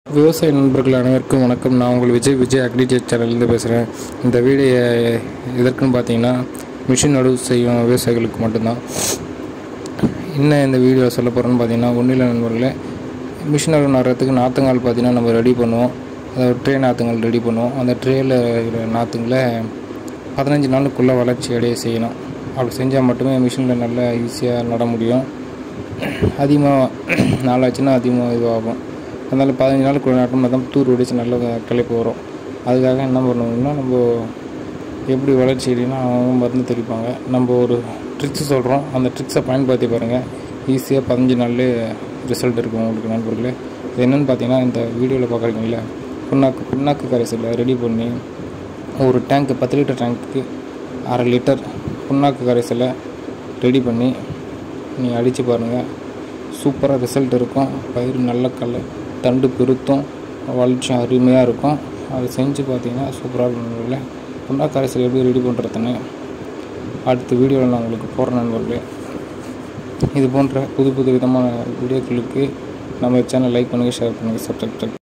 விவசாய நண்பர்கள் அனைவருக்கும் வணக்கம் நான் உங்கள் விஜய் விஜய் அக்ரிடெக் சேனல்லேருந்து பேசுகிறேன் இந்த வீடியோ எதற்குன்னு பார்த்தீங்கன்னா மிஷின் நடவு செய்யும் விவசாயிகளுக்கு மட்டும்தான் என்ன இந்த வீடியோ சொல்ல போகிறேன்னு பார்த்தீங்கன்னா ஒன்றும் இல்லை நண்பர்களே மிஷின் நடவு நடுறதுக்கு நாற்றுங்கால் பார்த்தீங்கன்னா நம்ம ரெடி பண்ணுவோம் அதாவது ட்ரே நாற்றுங்கள் ரெடி பண்ணுவோம் அந்த ட்ரேயில் இருக்கிற நாற்றுங்களை பதினஞ்சு நாளுக்குள்ளே வளர்ச்சி அடைய செய்யணும் அப்படி செஞ்சால் மட்டுமே மிஷினில் நல்லா ஈஸியாக நட முடியும் அதிகமாக நாளாச்சுன்னா அதிகமாக இதுவாகும் அதனால் பதினஞ்சு நாளுக்குள்ள நட்டோம்னா தான் தூர் வெடிச்சு நல்ல கிளைப்பு வரும் அதுக்காக என்ன பண்ணுவோம்னா நம்ம எப்படி வளர்ச்சி இல்லைன்னா அவங்க மருந்து தெளிப்பாங்க நம்ம ஒரு ட்ரிக்ஸ் சொல்கிறோம் அந்த ட்ரிக்ஸை பயன்படுத்தி பாருங்கள் ஈஸியாக பதினஞ்சு நாள்லேயே ரிசல்ட் இருக்கும் உங்களுக்கு நண்பர்களே இது என்னென்னு பார்த்தீங்கன்னா இந்த வீடியோவில் பார்க்குறீங்களா புண்ணாக்கு புண்ணாக்கு கரைசலை ரெடி பண்ணி ஒரு டேங்க்கு பத்து லிட்டர் டேங்க்கு அரை லிட்டர் புண்ணாக்கு கரைசலை ரெடி பண்ணி நீங்கள் அடித்து பாருங்கள் சூப்பராக ரிசல்ட் இருக்கும் பயிர் நல்ல கல் தண்டு பெருத்தும் வளர்ச்சியும் அருமையாக இருக்கும் அதை செஞ்சு பார்த்தீங்கன்னா சூப்பராக இருக்கும் புண்ணாக்கு கரைசல் எப்படி ரெடி பண்ணுறதுன்னு அடுத்த வீடியோவில் நான் உங்களுக்கு போடுறேன் நண்பர்களே இது போன்ற புது புது விதமான வீடியோக்களுக்கு நம்ம சேனல் லைக் பண்ணுங்கள் ஷேர் பண்ணுங்கள் சப்ஸ்கிரைப்